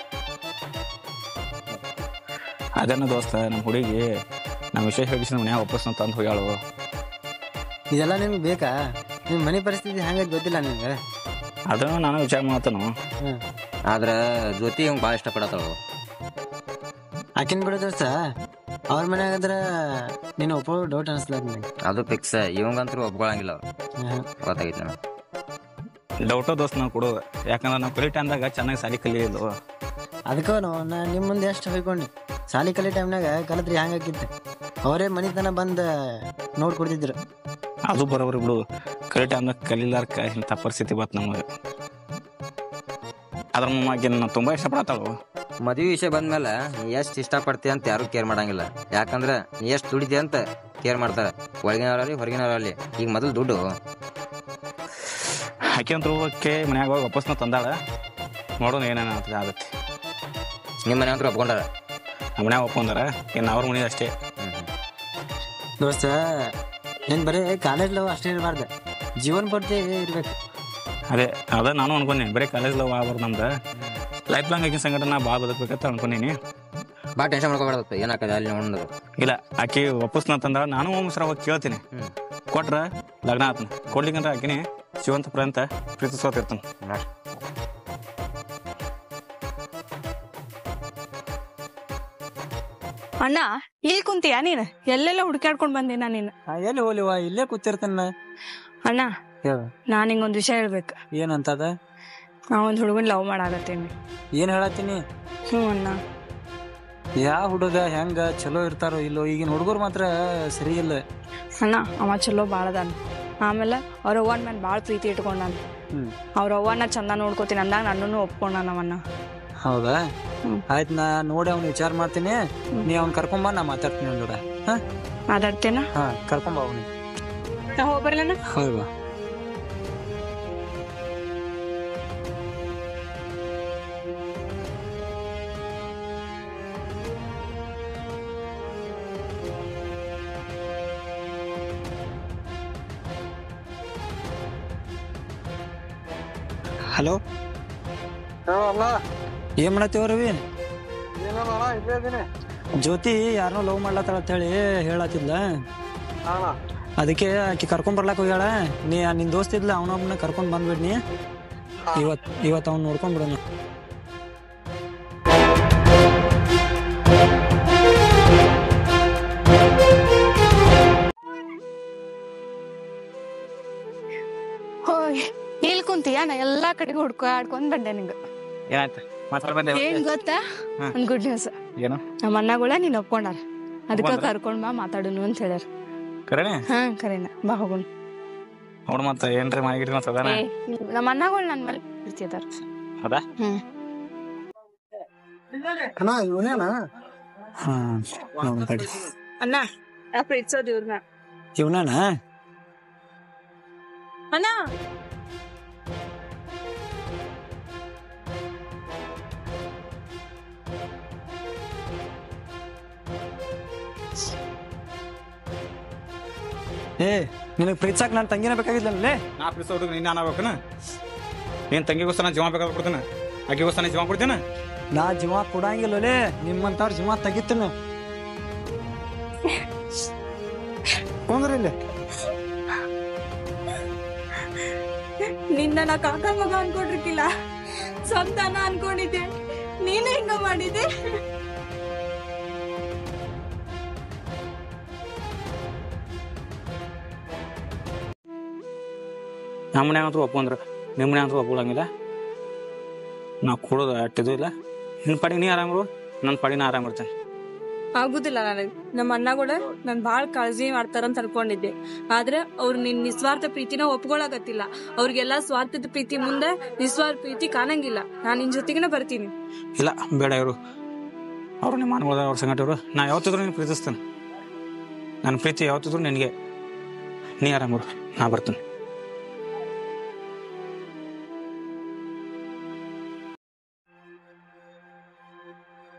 Speaker 3: ಅದನ್ನ ದೋಸ್ತ ನಮ್ಮ ಹುಡುಗಿ ನಮ್ಮ ವಿಷಯ ಹೇಳಿಸಿ ನಮ್ಮ ಮನ್ಯಾಗ ವಾಪಸ್ ತಂದು ಹೋಗ್ಯಾಳು
Speaker 6: ಇದೆಲ್ಲ ನಿಮ್ಗೆ ಬೇಕಾ ನಿಮ್ ಮನೆ ಪರಿಸ್ಥಿತಿ ಹೆಂಗೈತೆ ಗೊತ್ತಿಲ್ಲ ನಿಮ್ಗೆ
Speaker 3: ಅದನ್ನ ನಾನು ವಿಚಾರ ಮಾಡತ್ತನು
Speaker 4: ಆದ್ರ ಜ್ಯೋತಿ ಅವ್ನ್ ಭಾಳ ಇಷ್ಟಪಡತ್ತಾಳು
Speaker 6: ಆಕಿನ್ ಬಿಡು ದೋಸ್ತ ಅವ್ರ ಮನ್ಯಾಗಂದ್ರ ನೀನು ಒಪ್ಪೋ ಡೌಟ್ ಅನಿಸ್ಲಾರ ನನಗೆ
Speaker 4: ಅದು ಫಿಕ್ಸ್ ಇವಂಗಂತೂ ಒಪ್ಕೊಳಂಗಿಲ್ಲ ಗೊತ್ತಾಗೈತಿ ನನಗೆ
Speaker 3: ಡೌಟೋ ದೋಸ್ತ್ ನಾವು ಕೊಡೋದು ಯಾಕಂದ್ರೆ ನಾವು ಕಲಿ ಟೈಮ್ದಾಗ ಚೆನ್ನಾಗಿ ಸಾಲಿ ಕಲಿಯೋದು
Speaker 6: ಅದಕ್ಕೂ ನಾ ನಿಮ್ಮ ಮುಂದೆ ಎಷ್ಟು ಹೊಯ್ಕೊಂಡಿ ಸಾಲಿ ಕಲಿ ಟೈಮ್ನಾಗ ಕಲತ್ರಿ ಹ್ಯಾಂಗಾಕಿತ್ತು ಅವರೇ ಮನಿತನ ಬಂದು ನೋಡ್ ಕೊಡ್ತಿದ್ರು
Speaker 3: ಅದು ಬರೋಬ್ರಿ ಬಿಡು ಕಲಿ ಟೈಮ್ದಾಗ ಕಲಿಲಾರ್ಕ ಇಂಥ ಪರಿಸ್ಥಿತಿ ಬತ್ತು ನಮಗೆ ಅದ್ರ ಮಮ್ಮಾಗಿ ನಾನು ತುಂಬಾ ಇಷ್ಟಪಡತ್ತಾಳು
Speaker 4: ಮದ್ವಿ ವಿಷಯ ಬಂದ್ಮೇಲೆ ನೀ ಎಷ್ಟ್ ಇಷ್ಟಪಡ್ತಿ ಅಂತ ಯಾರು ಕೇರ್ ಮಾಡಂಗಿಲ್ಲ ಯಾಕಂದ್ರ ನೀ ಎಷ್ಟ್ ದುಡಿತಿ ಅಂತ ಕೇರ್ ಮಾಡ್ತಾರ ಒಳಗಿನವರಲ್ಲಿ ಹೊರಗಿನವರಲ್ಲಿ ಈಗ ಮೊದಲು ದುಡ್ಡು
Speaker 3: ಆಕೆ ಅಂತ ಹೋಗಕ್ಕೆ ಮನ್ಯಾಗ ಹೋಗಿ ವಾಪಸ್ನ ತಂದಾಳ ನೋಡೋಣ ಏನೇನು ಆಗತ್ತೆ
Speaker 4: ನಿಮ್ಮ ಮನೆ ಅಂತೂ ಒಪ್ಕೊಂಡಾರ
Speaker 3: ನಮ್ಮ ಮನ್ಯಾಗ ಒಪ್ಕೊಂಡಾರ ಇನ್ನು ಅವ್ರ ಮನೆ ಅಷ್ಟೇ
Speaker 6: ದೋಸ್ತ ನೀನ್ ಬರೀ ಕಾಲೇಜ್ ಲವ್ ಅಷ್ಟೇ ಇರಬಾರ್ದು ಜೀವನ ಪೂರ್ತಿ ಇರ್ಬೇಕು
Speaker 3: ಅದೇ ಅದ ನಾನು ಅನ್ಕೊಂಡೇನಿ ಬರೀ ಕಾಲೇಜ್ ಲವ್ ಆಗ್ಬಾರ್ದು ನಮ್ದು ಲೈಫ್ ಲಾಂಗ್ ಆಗಿನ ಸಂಗಟ ನಾ ಭಾಳ ಬದುಕಬೇಕಂತ ಅನ್ಕೊಂಡೀನಿ
Speaker 4: ಬಾ ಟೆನ್ಷನ್ ಮಾಡ್ಕೋಬಾರ್ದು ಏನಾಕದ ಅಲ್ಲಿ ನೋಡೋದು
Speaker 3: ಇಲ್ಲ ಆಕಿ ವಾಪಸ್ನ ತಂದಾಳ ನಾನು ಒಮ್ಮೆ ಹೋಗಿ ಕೇಳ್ತೀನಿ
Speaker 4: ಹ್ಮ್.
Speaker 3: ಕೊಟ್ರ ಲಗ್ನ ಆತನ ಕೊಡ್ಲಿಕ್ಕಂದ್ರ ಆಕಿನಿ ಶಿವಂತ ಪ್ರಂತ ಪ್ರೀತಿಸೋತಿರ್ತಾನೆ
Speaker 1: ಅಣ್ಣ ಇಲ್ಲಿ ಕುಂತೀಯಾ ನೀನು ಎಲ್ಲೆಲ್ಲ ಹುಡುಕಾಡ್ಕೊಂಡ್ ಬಂದಿನ ನೀನು
Speaker 8: ಎಲ್ಲಿ ಹೋಲಿವ ಇಲ್ಲೇ ಕೂತಿರ್ತಾನ
Speaker 1: ಅಣ್ಣ
Speaker 8: ಹೇಳು.
Speaker 1: ನಾನ್ ನಿಂಗೊಂದ್ ವಿಷಯ ಹೇಳ್ಬೇಕು
Speaker 8: ಏನಂತದ
Speaker 1: ನಾ ಒಂದ್ ಹುಡುಗನ್ ಲವ್ ಮಾಡಾಕತ್ತೀನಿ
Speaker 8: ಏನ್ ಹೇಳತ್ತೀನಿ
Speaker 1: ಹ್ಞೂ ಅಣ್ಣ
Speaker 8: ಯಾವ ಹುಡುಗ ಹೆಂಗ ಚಲೋ ಇರ್ತಾರೋ ಇಲ್ಲೋ ಈಗಿನ ಹುಡುಗರು ಮಾತ್ರ ಸರಿ ಇಲ್ಲ
Speaker 1: ಅಣ್ಣ ಅವ ಚಲೋ ಭಾಳ ಅದಾನ ಆಮೇಲೆ ಅವ್ರ ಅವ್ವನ ಮೇಲೆ ಭಾಳ ಪ್ರೀತಿ ಇಟ್ಕೊಂಡಾನ
Speaker 8: ಹ್ಮ್.
Speaker 1: ಅವ್ರ ಅವ್ವನ ಚಂದ ನೋಡ್ಕೋತೀನಿ ಅಂದಾಗ ನನ್ನನ್ನು ಒಪ್ಕೊಂಡಾನ ಅವನ್ನ
Speaker 8: ಹೌದಾ
Speaker 1: ಹ್ಮ್.
Speaker 8: ಆಯ್ತು ನಾ ನೋಡಿ ಅವ್ನ ವಿಚಾರ ಮಾಡ್ತೀನಿ ನೀ ಅವ್ನ ಕರ್ಕೊಂಬ ನಾ ಮಾತಾಡ್ತೀನಿ ಅವ್ನ ಜೋಡ ಹಾ
Speaker 1: ಮಾತಾಡ್ತೇನ
Speaker 8: ಹಾ ಕರ್ಕೊಂಬ ಅವ್ನಿ
Speaker 1: ನಾ ಹೋಗ್ಬರ್ಲಣ್ಣ
Speaker 8: ಹೌದು ಬಾ ಹಲೋ ಏನ್ ಮಾಡತ್ತೀವ ರವಿ ಜ್ಯೋತಿ ಯಾರನ್ನೋ ಲವ್ ಮಾಡ್ಲತ್ತಾಳ ಅಂತ ಹೇಳಿ ಹೇಳತ್ತಿದ್ಲ ಅದಕ್ಕೆ ಆಕಿ ಕರ್ಕೊಂಡ್ ಬರ್ಲಾಕ್ ಹೋಗ್ಯಾಳ ನೀ ನಿನ್ ದೋಸ್ತ ಇದ್ಲ ಅವನೊಬ್ಬನ ಕರ್ಕೊಂಡ್ ಬಂದ್ಬಿಡ್ನಿ ಇವತ್ ಇವತ್ ಅವ್ನ ನೋಡ್ಕೊಂಡ್ ಬಿಡೋಣ
Speaker 1: ಹೋಯ್ ಇಲ್ಲಿ ಕುಂತೀಯಾ ನಾ ಎಲ್ಲಾ ಕಡೆಗೂ ಹುಡ್ಕೊ ಆಡ್ಕೊಂಡ್ ಬಂದೆ ನಿಂಗ
Speaker 3: ಏನಾಯ್ತು ಮಾತಾಡ್ ಬಂದೆ
Speaker 1: ಏನ್ ಗೊತ್ತಾ
Speaker 3: ಹಾ.
Speaker 1: ಒಂದ್ ಗುಡ್ ನ್ಯೂಸ್
Speaker 3: ಏನು
Speaker 1: ನಮ್ಮ ಅಣ್ಣಗಳ ನೀನ್ ಒಪ್ಕೊಂಡಾರ ಅದಕ್ಕ
Speaker 3: ಒಪ್ಕೊಂಡ್ರ?
Speaker 1: ಕರ್ಕೊಂಡ್ ಬಾ ಮಾತಾಡುನು ಅಂತ ಹೇಳ್ಯಾರ
Speaker 3: ಕರೆನೆ
Speaker 1: ಹಾ ಕರೀನ ಬಾ ಹೋಗುನ್
Speaker 3: ಅವ್ರು ಮತ್ತೆ ಏನ್ರಿ ಮಾಡಿಗಿರಿ ಮತ್ತೆ ಅದಾನ
Speaker 1: ಏ, ನಮ್ಮ ಅಣ್ಣಗಳು ನನ್ ಮೇಲೆ ಪ್ರೀತಿ ಅದಾರ
Speaker 3: ಹೌದಾ
Speaker 1: ಹ್ಮ್
Speaker 6: ಅಣ್ಣ ಇವನೇನ
Speaker 8: ಹಾ ನೋಡೋಣ ತಡಿ
Speaker 1: ಅಣ್ಣ ನಾ ಪ್ರೀತಿಸೋದು ಇವ್ರನ್ನ
Speaker 8: ಇವನಣ್ಣ
Speaker 1: ಅಣ್ಣ
Speaker 8: ಏ ನಿನಗ್ ಪ್ರೀತಿಸಾಕ್ ನಾನು ತಂಗಿನ ಬೇಕಾಗಿದ್ಲೇ
Speaker 3: ನಾ ಪ್ರೀತಿಸೋ ಹುಡುಗ ನೀನ್ ಅನ್ಬೇಕನ ನೀನ್ ತಂಗಿಗೋಸ್ಕರ ನಾ ಜೀವ ಬೇಕಾದ್ರೆ ಕೊಡ್ತೇನೆ ಆಕೆಗೋಸ್ಕರ ನಾ ಜೀವ ಕೊಡ್ತೇನೆ
Speaker 8: ನಾ ಜೀವ ಕೊಡಂಗಿಲ್ಲಲೇ ನಿಮ್ಮಂತವ್ರ ಜೀವ ತೆಗಿತೀನಿ ಕುಂದ್ರಿ ಇಲ್ಲಿ
Speaker 1: ನಿನ್ನ ನಾ ಕಾಕ ಮಗ ಅನ್ಕೊಂಡಿರ್ಕಿಲ್ಲ ಸಂತಾನ ಅನ್ಕೊಂಡಿದ್ದೆ ನೀನೇ ಹಿಂಗ ಮಾಡಿದ್ದೆ
Speaker 3: ನಮ್ಮ ಮನ್ಯಾಗ ಅಂತೂ ಒಪ್ಕೊಂಡ್ರ ನಿಮ್ಮ ಮನ್ಯಾಗ ಅಂತೂ ಒಪ್ಕೊಳಂಗಿಲ್ಲ ನಾ ಕೊಡೋದು ಅಟ್ಟಿದು ಇಲ್ಲ ನಿನ್ನ ಪಾಡಿಗೆ ನೀ ಆರಾಮರು ನನ್ನ ಪಾಡಿಗೆ ನಾ ಆರಾಮ್ ಇರ್ತೇನೆ
Speaker 2: ಆಗುದಿಲ್ಲ ನನಗೆ ನಮ್ಮ ಅಣ್ಣಗಳು ನನ್ ಬಾಳ್ ಕಾಳಜಿ ಮಾಡ್ತಾರಂತ ಅನ್ಕೊಂಡಿದ್ದೆ ಆದ್ರೆ ಅವ್ರು ನಿನ್ ನಿಸ್ವಾರ್ಥ ಪ್ರೀತಿನ ಒಪ್ಕೊಳಕತ್ತಿಲ್ಲ ಅವ್ರಿಗೆಲ್ಲ ಸ್ವಾರ್ಥದ ಪ್ರೀತಿ ಮುಂದೆ ನಿಸ್ವಾರ್ಥ ಪ್ರೀತಿ ಕಾಣಂಗಿಲ್ಲ ನಾನ್ ನಿನ್ ಜೊತೆಗಿನ ಬರ್ತೀನಿ
Speaker 3: ಇಲ್ಲ ಬೇಡ ಇವರು ಅವರು ನಿಮ್ಮ ಅನುಭವ ಅವ್ರ ಸಂಗಟವರು ನಾ ಯಾವತ್ತಿದ್ರು ನೀನು ಪ್ರೀತಿಸ್ತೇನೆ ನನ್ನ ಪ್ರೀತಿ ಯಾವತ್ತಿದ್ರು ನಿನಗೆ ನೀ ಆರಾಮರು ನಾ ಬರ್ತೇನೆ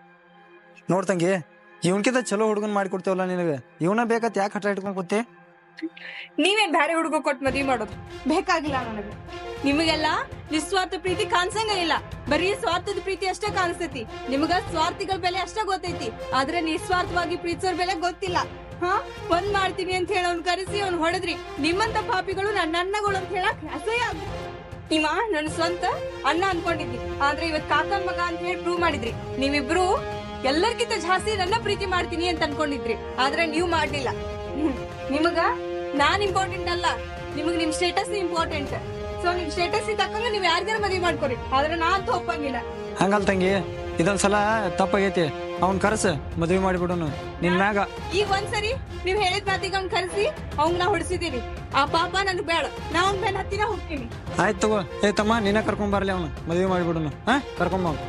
Speaker 8: ನೋಡ್ತಂಗಿ ಇವನ್ಕಿಂತ ಚಲೋ ಹುಡುಗನ್ ಮಾಡಿ ಕೊಡ್ತೇವಲ್ಲ ನಿನಗೆ ಇವನ ಬೇಕತ್ ಯಾಕೆ ಹಠ ಇಟ್ಕೊಂಡ್ ಕೂತಿ
Speaker 2: ನೀವೇನ್ ಬ್ಯಾರೆ ಹುಡುಗ ಕೊಟ್ಟು ಮದ್ವಿ ಮಾಡೋದು ಬೇಕಾಗಿಲ್ಲ ನನಗೆ ನಿಮಗೆಲ್ಲ ನಿಸ್ವಾರ್ಥ ಪ್ರೀತಿ ಕಾಣಿಸಂಗ ಇಲ್ಲ ಬರೀ ಸ್ವಾರ್ಥದ ಪ್ರೀತಿ ಅಷ್ಟೇ ಕಾಣಿಸ್ತೈತಿ ನಿಮಗ ಸ್ವಾರ್ಥಿಗಳ ಬೆಲೆ ಅಷ್ಟೇ ಗೊತ್ತೈತಿ ಆದ್ರೆ ನಿಸ್ವಾರ್ಥವಾಗಿ ಪ್ರೀತಿಸೋರ್ ಬೆಲೆ ಗೊತ್ತಿಲ್ಲ ಹಾ ಒಂದ್ ಮಾಡ್ತೀನಿ ಅಂತ ಹೇಳಿ ಅವ್ನ್ ಕರೆಸಿ ಅವ್ನ್ ಹೊಡೆದ್ರಿ ನಿಮ್ಮಂತ ಪಾಪಿಗಳು ನನ್ನ ಅಣ್ಣಗಳು ಅಂತ ಹೇಳಕ್ ಅಸಹ್ಯ ಆಗುತ್ತೆ. ನೀವ ನನ್ನ ಸ್ವಂತ ಅಣ್ಣ ಅನ್ಕೊಂಡಿದ್ನಿ ಆದ್ರೆ ಇವತ್ ಕಾಕನ್ ಮಗ ಅಂತ ಹೇಳಿ ಪ್ರೂವ್ ಮಾಡಿದ್ರಿ ನೀವಿಬ್ರು ಎಲ್ಲರಿಗಿಂತ ಜಾಸ್ತಿ ನನ್ನ ಪ್ರೀತಿ ಮಾಡ್ತೀನಿ ಅಂತ ಅನ್ಕೊಂಡಿದ್ರಿ ಆದ್ರೆ ನೀವ್ ಮಾಡ್ಲಿಲ್ಲ ಹ್ಮ್. ನಿಮಗ ನಾನ್ ಇಂಪಾರ್ಟೆಂಟ್ ಅಲ್ಲ ನಿಮಗ್ ನಿಮ್ ಸ್ಟೇಟಸ್ ಇಂಪಾರ್ಟೆಂಟ್ ಸೊ ನಿಮ್ ಸ್ಟೇಟಸ್ ತಕ್ಕಂಗ ನೀವ್ ಯಾರಿಗಾರ ಮದ್ವೆ ಮಾಡ್ಕೊರಿ ಆದ್ರೆ ನಾ ಅಂತ ಒಪ್ಪಂಗಿಲ್ಲ
Speaker 8: ಹಂಗಲ್ ತಂಗಿ ಇದೊಂದ್ಸಲ ತಪ್ಪಾಗೈತಿ ಅವ್ನ್ ಕರ್ಸ ಮದ್ವೆ ಮಾಡಿಬಿಡೋನು ನಿನ್ ಮ್ಯಾಗ
Speaker 2: ಈಗ ಒಂದ್ಸರಿ ನೀವ್ ಹೇಳಿದ ಮಾತಿಗೆ ಅವ್ನ್ ಕರ್ಸಿ ಅವ್ನ್ ನಾ ಹೊಡ್ಸಿದೀನಿ ಆ ಪಾಪ ನನ್ಗ್ ಬೇಡ ನಾ ಅವ್ನ್ ಮೇಲೆ ಹತ್ತಿನ ಹೋಗ್ತೀನಿ
Speaker 8: ಆಯ್ತು ತಗೋ ಏ ತಮ್ಮ ನೀನ ಕರ್ಕೊಂಡ್ ಬರ್ಲಿ ಅವನು ಮದ್ವೆ ಮಾಡಿಬಿಡೋನು ಹಾ ಕರ್ಕೊಂಡ್ ಬಾ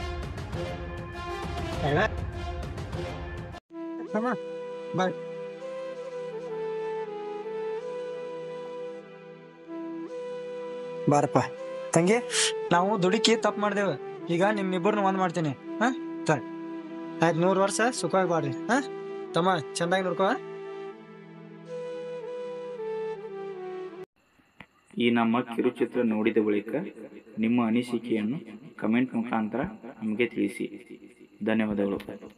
Speaker 6: ಬಾಯ್
Speaker 8: ಬಾರಪ್ಪ ತಂಗಿ ನಾವು ದುಡುಕಿ ತಪ್ಪು ಮಾಡ್ದೇವು ಈಗ ನಿಮ್ಮಿಬ್ಬರನ್ನ ಒಂದ್ ಮಾಡ್ತೀನಿ ಹಾ ಸರಿ ಆಯ್ತು ನೂರು ವರ್ಷ ಸುಖವಾಗಿ ಬಾಡ್ರಿ ಹಾ ತಮ್ಮ ಚಂದಾಗಿ ನೋಡ್ಕೋ
Speaker 3: ಈ ನಮ್ಮ ಕಿರುಚಿತ್ರ ನೋಡಿದ ಬಳಿಕ ನಿಮ್ಮ ಅನಿಸಿಕೆಯನ್ನು ಕಮೆಂಟ್ ಮುಖಾಂತರ ನಮಗೆ ತಿಳಿಸಿ ಧನ್ಯವಾದಗಳು